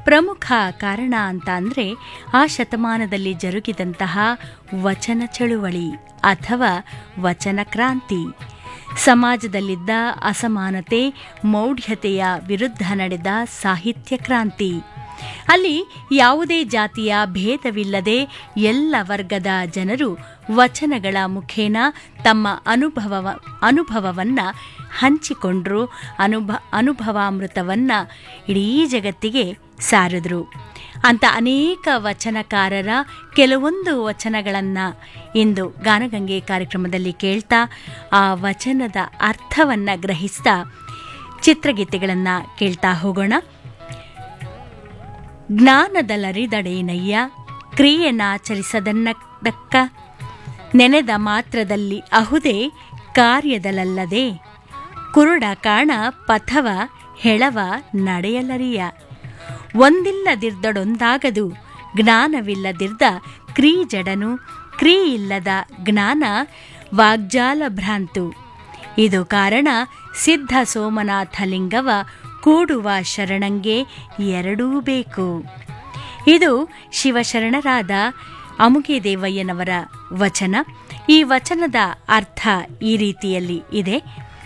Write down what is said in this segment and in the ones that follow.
ಪ್ರಮುಖ ಕಾರಣ ಅಂತ ಅಂದರೆ ಆ ಶತಮಾನದಲ್ಲಿ ಜರುಗಿದಂತಹ ವಚನ ಚಳುವಳಿ ಅಥವಾ ವಚನ ಕ್ರಾಂತಿ ಸಮಾಜದಲ್ಲಿದ್ದ ಅಸಮಾನತೆ ಮೌಢ್ಯತೆಯ ವಿರುದ್ಧ ನಡೆದ ಸಾಹಿತ್ಯ ಕ್ರಾಂತಿ ಅಲ್ಲಿ ಯಾವುದೇ ಜಾತಿಯ ಭೇದವಿಲ್ಲದೆ ಎಲ್ಲ ವರ್ಗದ ಜನರು ವಚನಗಳ ಮುಖೇನ ತಮ್ಮ ಅನುಭವ ಅನುಭವವನ್ನು ಹಂಚಿಕೊಂಡ್ರು ಅನುಭ ಅನುಭವಾಮೃತವನ್ನ ಇಡೀ ಜಗತ್ತಿಗೆ ಸಾರಿದ್ರು ಅಂತ ಅನೇಕ ವಚನಕಾರರ ಕೆಲವೊಂದು ವಚನಗಳನ್ನು ಇಂದು ಗಾನಗಂಗೆ ಕಾರ್ಯಕ್ರಮದಲ್ಲಿ ಕೇಳ್ತಾ ಆ ವಚನದ ಅರ್ಥವನ್ನು ಗ್ರಹಿಸ್ತಾ ಚಿತ್ರಗೀತೆಗಳನ್ನು ಕೇಳ್ತಾ ಹೋಗೋಣ ಜ್ಞಾನದಲರಿದಡೇನಯ್ಯ ಕ್ರಿಯೆನಾಚರಿಸದನ್ನದಕ್ಕ ನೆನೆದ ಮಾತ್ರದಲ್ಲಿ ಅಹುದೇ ಕಾರ್ಯದಲಲ್ಲದೆ ಕುರುಡ ಕಾಣ ಪಥವ ಹೆಳವ ನಡೆಯಲರಿಯ ಒಂದಿಲ್ಲದಿರ್ದಡೊಂದಾಗದು ಜ್ಞಾನವಿಲ್ಲದಿರ್ದ ಕ್ರೀಜಡನು ಕ್ರೀ ಇಲ್ಲದ ಜ್ಞಾನ ವಾಗ್ಜಾಲ ಭ್ರಾಂತು ಇದು ಕಾರಣ ಸಿದ್ಧ ಸೋಮನಾಥ ಲಿಂಗವ ಕೂಡುವ ಶರಣಂಗೆ ಎರಡೂ ಬೇಕು ಇದು ಶಿವಶರಣರಾದ ಅಮುಗೆ ದೇವಯ್ಯನವರ ವಚನ ಈ ವಚನದ ಅರ್ಥ ಈ ರೀತಿಯಲ್ಲಿ ಇದೆ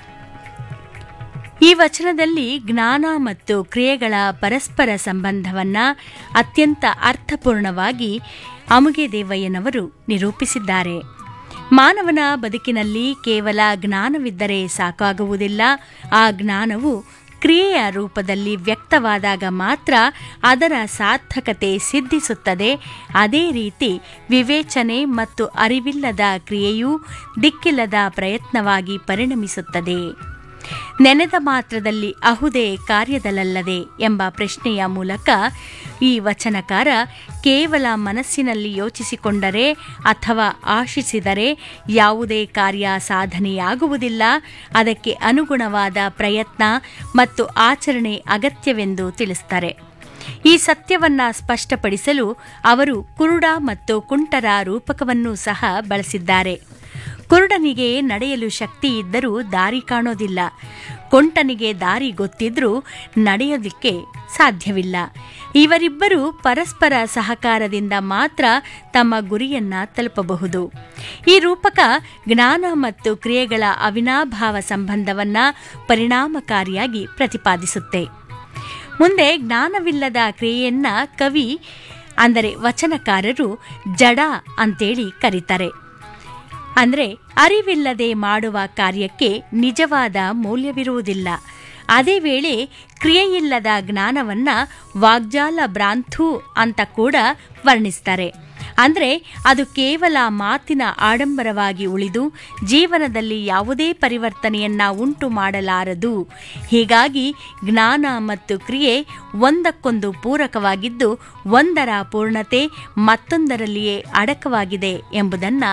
ಈ ವಚನದಲ್ಲಿ ಜ್ಞಾನ ಮತ್ತು ಕ್ರಿಯೆಗಳ ಪರಸ್ಪರ ಸಂಬಂಧವನ್ನ ಅತ್ಯಂತ ಅರ್ಥಪೂರ್ಣವಾಗಿ ಅಮುಗೆ ದೇವಯ್ಯನವರು ನಿರೂಪಿಸಿದ್ದಾರೆ ಮಾನವನ ಬದುಕಿನಲ್ಲಿ ಕೇವಲ ಜ್ಞಾನವಿದ್ದರೆ ಸಾಕಾಗುವುದಿಲ್ಲ ಆ ಜ್ಞಾನವು ಕ್ರಿಯೆಯ ರೂಪದಲ್ಲಿ ವ್ಯಕ್ತವಾದಾಗ ಮಾತ್ರ ಅದರ ಸಾರ್ಥಕತೆ ಸಿದ್ಧಿಸುತ್ತದೆ ಅದೇ ರೀತಿ ವಿವೇಚನೆ ಮತ್ತು ಅರಿವಿಲ್ಲದ ಕ್ರಿಯೆಯೂ ದಿಕ್ಕಿಲ್ಲದ ಪ್ರಯತ್ನವಾಗಿ ಪರಿಣಮಿಸುತ್ತದೆ ನೆನೆದ ಮಾತ್ರದಲ್ಲಿ ಅಹುದೇ ಕಾರ್ಯದಲ್ಲಲ್ಲದೆ ಎಂಬ ಪ್ರಶ್ನೆಯ ಮೂಲಕ ಈ ವಚನಕಾರ ಕೇವಲ ಮನಸ್ಸಿನಲ್ಲಿ ಯೋಚಿಸಿಕೊಂಡರೆ ಅಥವಾ ಆಶಿಸಿದರೆ ಯಾವುದೇ ಕಾರ್ಯ ಸಾಧನೆಯಾಗುವುದಿಲ್ಲ ಅದಕ್ಕೆ ಅನುಗುಣವಾದ ಪ್ರಯತ್ನ ಮತ್ತು ಆಚರಣೆ ಅಗತ್ಯವೆಂದು ತಿಳಿಸ್ತಾರೆ ಈ ಸತ್ಯವನ್ನ ಸ್ಪಷ್ಟಪಡಿಸಲು ಅವರು ಕುರುಡ ಮತ್ತು ಕುಂಟರ ರೂಪಕವನ್ನೂ ಸಹ ಬಳಸಿದ್ದಾರೆ ಕುರುಡನಿಗೆ ನಡೆಯಲು ಶಕ್ತಿ ಇದ್ದರೂ ದಾರಿ ಕಾಣೋದಿಲ್ಲ ಕೊಂಟನಿಗೆ ದಾರಿ ಗೊತ್ತಿದ್ರೂ ನಡೆಯೋದಕ್ಕೆ ಸಾಧ್ಯವಿಲ್ಲ ಇವರಿಬ್ಬರು ಪರಸ್ಪರ ಸಹಕಾರದಿಂದ ಮಾತ್ರ ತಮ್ಮ ಗುರಿಯನ್ನ ತಲುಪಬಹುದು ಈ ರೂಪಕ ಜ್ಞಾನ ಮತ್ತು ಕ್ರಿಯೆಗಳ ಅವಿನಾಭಾವ ಸಂಬಂಧವನ್ನ ಪರಿಣಾಮಕಾರಿಯಾಗಿ ಪ್ರತಿಪಾದಿಸುತ್ತೆ ಮುಂದೆ ಜ್ಞಾನವಿಲ್ಲದ ಕ್ರಿಯೆಯನ್ನ ಕವಿ ಅಂದರೆ ವಚನಕಾರರು ಜಡ ಅಂತೇಳಿ ಕರೀತಾರೆ ಅಂದರೆ ಅರಿವಿಲ್ಲದೆ ಮಾಡುವ ಕಾರ್ಯಕ್ಕೆ ನಿಜವಾದ ಮೌಲ್ಯವಿರುವುದಿಲ್ಲ ಅದೇ ವೇಳೆ ಕ್ರಿಯೆಯಿಲ್ಲದ ಜ್ಞಾನವನ್ನ ವಾಗ್ಜಾಲ ಭ್ರಾಂತು ಅಂತ ಕೂಡ ವರ್ಣಿಸ್ತಾರೆ ಅಂದರೆ ಅದು ಕೇವಲ ಮಾತಿನ ಆಡಂಬರವಾಗಿ ಉಳಿದು ಜೀವನದಲ್ಲಿ ಯಾವುದೇ ಪರಿವರ್ತನೆಯನ್ನ ಉಂಟು ಮಾಡಲಾರದು ಹೀಗಾಗಿ ಜ್ಞಾನ ಮತ್ತು ಕ್ರಿಯೆ ಒಂದಕ್ಕೊಂದು ಪೂರಕವಾಗಿದ್ದು ಒಂದರ ಪೂರ್ಣತೆ ಮತ್ತೊಂದರಲ್ಲಿಯೇ ಅಡಕವಾಗಿದೆ ಎಂಬುದನ್ನು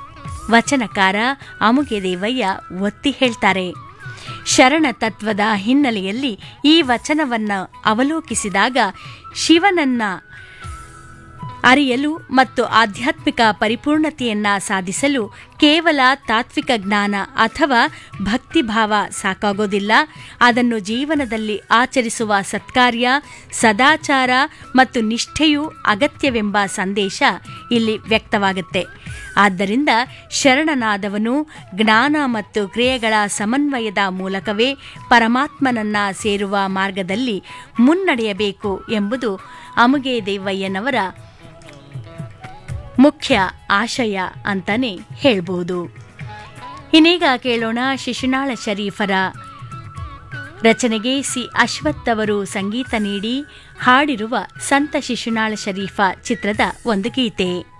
ವಚನಕಾರ ಅಮುಗೆ ದೇವಯ್ಯ ಒತ್ತಿ ಹೇಳ್ತಾರೆ ಶರಣ ತತ್ವದ ಹಿನ್ನೆಲೆಯಲ್ಲಿ ಈ ವಚನವನ್ನು ಅವಲೋಕಿಸಿದಾಗ ಶಿವನನ್ನ ಅರಿಯಲು ಮತ್ತು ಆಧ್ಯಾತ್ಮಿಕ ಪರಿಪೂರ್ಣತೆಯನ್ನ ಸಾಧಿಸಲು ಕೇವಲ ತಾತ್ವಿಕ ಜ್ಞಾನ ಅಥವಾ ಭಕ್ತಿಭಾವ ಸಾಕಾಗೋದಿಲ್ಲ ಅದನ್ನು ಜೀವನದಲ್ಲಿ ಆಚರಿಸುವ ಸತ್ಕಾರ್ಯ ಸದಾಚಾರ ಮತ್ತು ನಿಷ್ಠೆಯೂ ಅಗತ್ಯವೆಂಬ ಸಂದೇಶ ಇಲ್ಲಿ ವ್ಯಕ್ತವಾಗುತ್ತೆ ಆದ್ದರಿಂದ ಶರಣನಾದವನು ಜ್ಞಾನ ಮತ್ತು ಕ್ರಿಯೆಗಳ ಸಮನ್ವಯದ ಮೂಲಕವೇ ಪರಮಾತ್ಮನನ್ನ ಸೇರುವ ಮಾರ್ಗದಲ್ಲಿ ಮುನ್ನಡೆಯಬೇಕು ಎಂಬುದು ಅಮುಗೆ ದೇವಯ್ಯನವರ ಮುಖ್ಯ ಆಶಯ ಅಂತಾನೆ ಹೇಳ್ಬೋದು ಇನ್ನೀಗ ಕೇಳೋಣ ಶಿಶುನಾಳ ಶರೀಫರ ರಚನೆಗೆ ಸಿ ಅಶ್ವಥ್ ಅವರು ಸಂಗೀತ ನೀಡಿ ಹಾಡಿರುವ ಸಂತ ಶಿಶುನಾಳ ಶರೀಫ ಚಿತ್ರದ ಒಂದು ಗೀತೆ